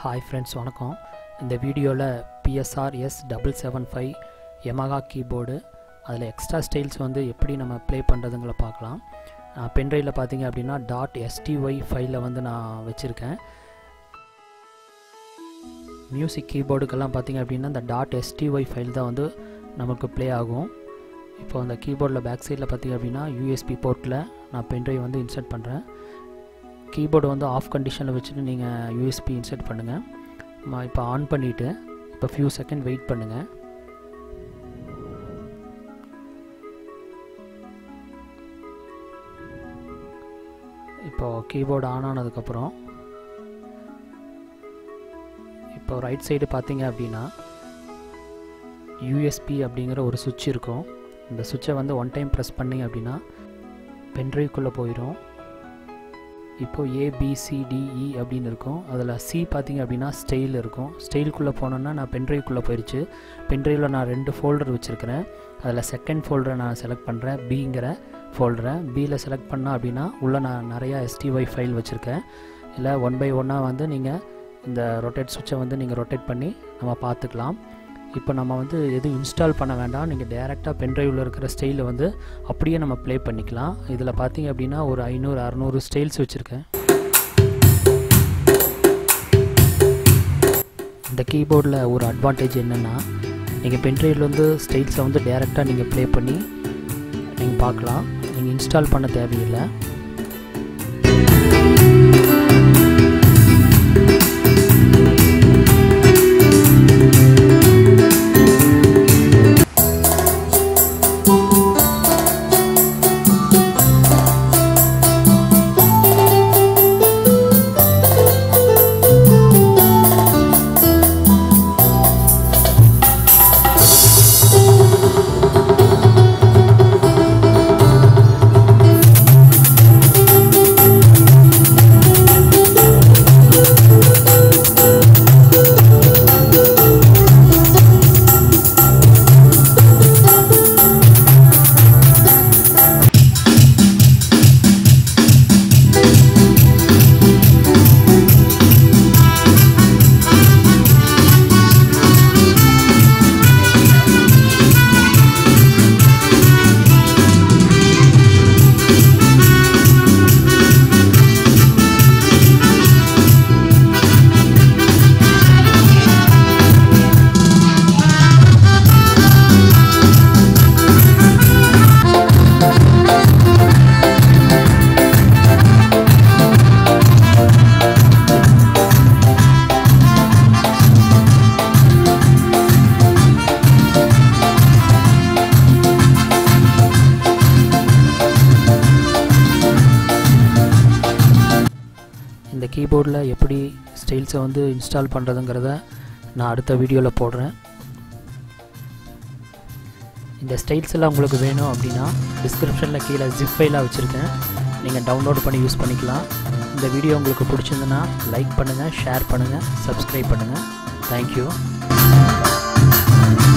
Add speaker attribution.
Speaker 1: hi friends வணக்கம் இந்த வீடியோவில் PSR S double seven five Yamaha keyboard அதில் எக்ஸ்ட்ரா ஸ்டைல்ஸ் வந்து எப்படி நம்ம ப்ளே பண்ணுறதுங்களை பார்க்கலாம் பென்ட்ரைவில் பார்த்தீங்க அப்படின்னா டாட் எஸ்டிஒய் ஃபைலில் வந்து நான் வச்சுருக்கேன் மியூசிக் கீபோர்டுக்கெல்லாம் பார்த்தீங்க அப்படின்னா இந்த டாட் எஸ்டிஒய் ஃபைல் தான் வந்து நமக்கு ப்ளே ஆகும் இப்போ அந்த கீபோர்டில் பேக் சைடில் பார்த்தீங்க அப்படின்னா யூஎஸ்பி போர்ட்டில் நான் பென்ட்ரைவ் வந்து இன்சர்ட் பண்ணுறேன் கீபோர்டு வந்து ஆஃப் கண்டிஷனில் வச்சுட்டு நீங்கள் யூஎஸ்பி இன்சர்ட் பண்ணுங்கள் நான் இப்போ ஆன் பண்ணிவிட்டு இப்போ ஃபியூ செகண்ட் வெயிட் பண்ணுங்கள் இப்போ கீபோர்டு ஆன் ஆனதுக்கப்புறம் இப்போ ரைட் சைடு பார்த்தீங்க அப்படின்னா யூஎஸ்பி அப்படிங்கிற ஒரு சுவிட்ச் இருக்கும் இந்த சுவிட்சை வந்து ஒன் டைம் ப்ரெஸ் பண்ணிங்க அப்படின்னா பென்ட்ரைவ்க்குள்ளே போயிடும் இப்போது ஏபிசிடிஇ அப்படின்னு இருக்கும் அதில் சி பார்த்தீங்க அப்படின்னா ஸ்டைல் இருக்கும் ஸ்டைலுக்குள்ளே போனோன்னா நான் பென்ட்ரைவ்க்குள்ளே போயிடுச்சு பென்ட்ரைவில் நான் ரெண்டு ஃபோல்டர் வச்சுருக்கிறேன் அதில் செகண்ட் ஃபோல்டரை நான் செலக்ட் பண்ணுறேன் பிங்கிற ஃபோல்டரை பியில் செலக்ட் பண்ணால் அப்படின்னா உள்ளே நான் நிறையா எஸ்டிஒய் ஃபைல் வச்சுருக்கேன் இல்லை ஒன் பை ஒன்னாக வந்து நீங்கள் இந்த ரொட்டேட் சுவிட்சை வந்து நீங்கள் ரொட்டேட் பண்ணி நம்ம பார்த்துக்கலாம் இப்போ நம்ம வந்து எதுவும் இன்ஸ்டால் பண்ண வேண்டாம் நீங்கள் டேரெக்டாக பென்ட்ரைவில் இருக்கிற ஸ்டைலை வந்து அப்படியே நம்ம ப்ளே பண்ணிக்கலாம் இதில் பார்த்தீங்க அப்படின்னா ஒரு ஐநூறு அறநூறு ஸ்டைல்ஸ் வச்சுருக்கேன் இந்த கீபோர்டில் ஒரு அட்வான்டேஜ் என்னென்னா நீங்கள் பென்ட்ரைவில் வந்து ஸ்டைல்ஸை வந்து டேரெக்டாக நீங்கள் ப்ளே பண்ணி நீங்கள் பார்க்கலாம் நீங்கள் இன்ஸ்டால் பண்ண தேவையில்லை இந்த கீபோர்டில் எப்படி ஸ்டைல்ஸை வந்து இன்ஸ்டால் பண்ணுறதுங்கிறத நான் அடுத்த வீடியோவில் போடுறேன் இந்த ஸ்டைல்ஸ் எல்லாம் உங்களுக்கு வேணும் அப்படின்னா டிஸ்கிரிப்ஷனில் கீழே ஜிப் ஃபைலாக வச்சுருக்கேன் நீங்கள் டவுன்லோட் பண்ணி யூஸ் பண்ணிக்கலாம் இந்த வீடியோ உங்களுக்கு பிடிச்சிருந்துன்னா லைக் பண்ணுங்கள் ஷேர் பண்ணுங்கள் சப்ஸ்கிரைப் பண்ணுங்கள் தேங்க்யூ